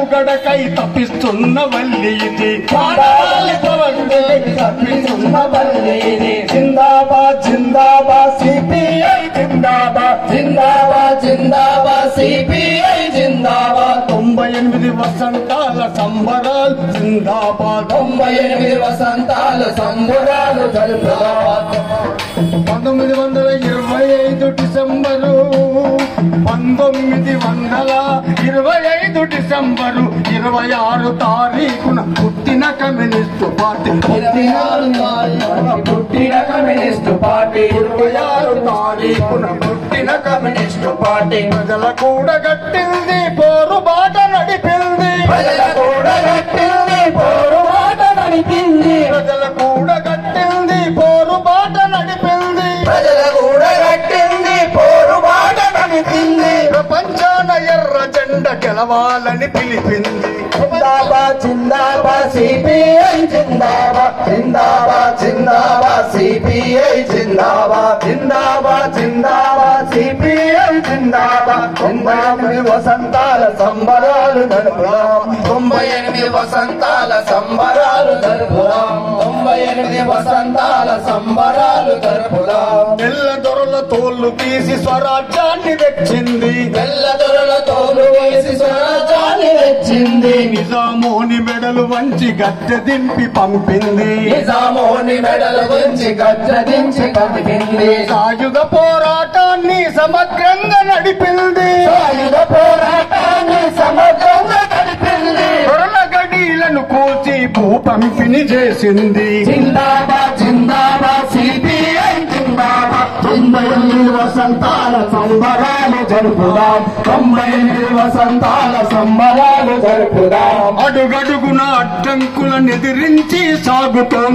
మనుగడకై తప్పిస్తున్న వల్లి ఇది తప్పిస్తున్న వల్లి ఇది. జిందాబాద్ జిందాబాద్ సిపిఐ జిందాబాద్ జిందాబాద్ జిందాబాద్ సిపిఐ జిందాబాద్ తొంభై ఎనిమిది వసంతాల సంబరాలు జిందాబాద్ తొంభై ఎనిమిది వసంతాల సంబురాలు జరుపుదాం పంతొమ్మిది వందల ఇరవై ఐదు డిసెంబరు పంతొమ్మిది వందల ఇరవై ఐదు డిసెంబరు ఇరవై ఆరు తారీఖున పుట్టిన కమ్యూనిస్టు పార్టీ ఇరవై ఆరు తారీఖున పుట్టిన కమ్యూనిస్టు పార్టీ ఇరవై ఆరు తారీఖున పుట్టిన కమ్యూనిస్టు పార్టీ ప్రజల కూడా గట్టింది పోరు బాట నడిపింది ప్రజల కూడా గట్టింది పోరుబాట నడిపింది ప్రజల కూడా గట్టింది పోరు బాట నడిపింది ప్రజల కూడా గట్టింది పోరుబాట నడిపింది ప్రపంచాన ఎర్ర జెండ గెలవాలని పిలిపింది జిందాబాద్ జిందాబాద్ సిపిఐ జిందాబాద్ జిందాబాద్ జిందాబాద్ సిపిఐ జిందాబాద్ జిందాబాద్ జిందాబాద్ సిపిఐ జిందాబాద్ తొంభై ఎనిమిది వసంతాల సంబరాలు జరుపుదాం తొంభై ఎనిమిది వసంతాల సంబరాలు జరుపుదాం తొంభై ఎనిమిది వసంతాల సంబరాలు జరుపుదాం తెల్ల దొరల తోళ్ళు తీసి స్వరాజ్యాన్ని తెచ్చింది తెల్ల దొరల తోలు వేసి స్వరాజ్యాన్ని తెచ్చింది నిజామోని మెడలు వంచి గద్దె దింపి పంపింది నిజామోని మెడలు గురించి గద్దదించి పంపింది సాయుధ పోరాటాన్ని సమగ్రంగా నడిపింది సాయుధ పోరాటాన్ని సమగ్రంగా నడిపింది దొరల గడీలను కూల్చి భూ పంపిణీ చేసింది జిందాబాద్ జిందాబాద్ సిపిఐ జిందాబాద్ తొంభై ఎనిమిది వసంతాల సంబరాలు జరుపుదాం తొంభై ఎనిమిది వసంతాల సంబరాలు జరుపుదాం అడుగడుగున అడ్డంకులను ఎదిరించి సాగుతోంది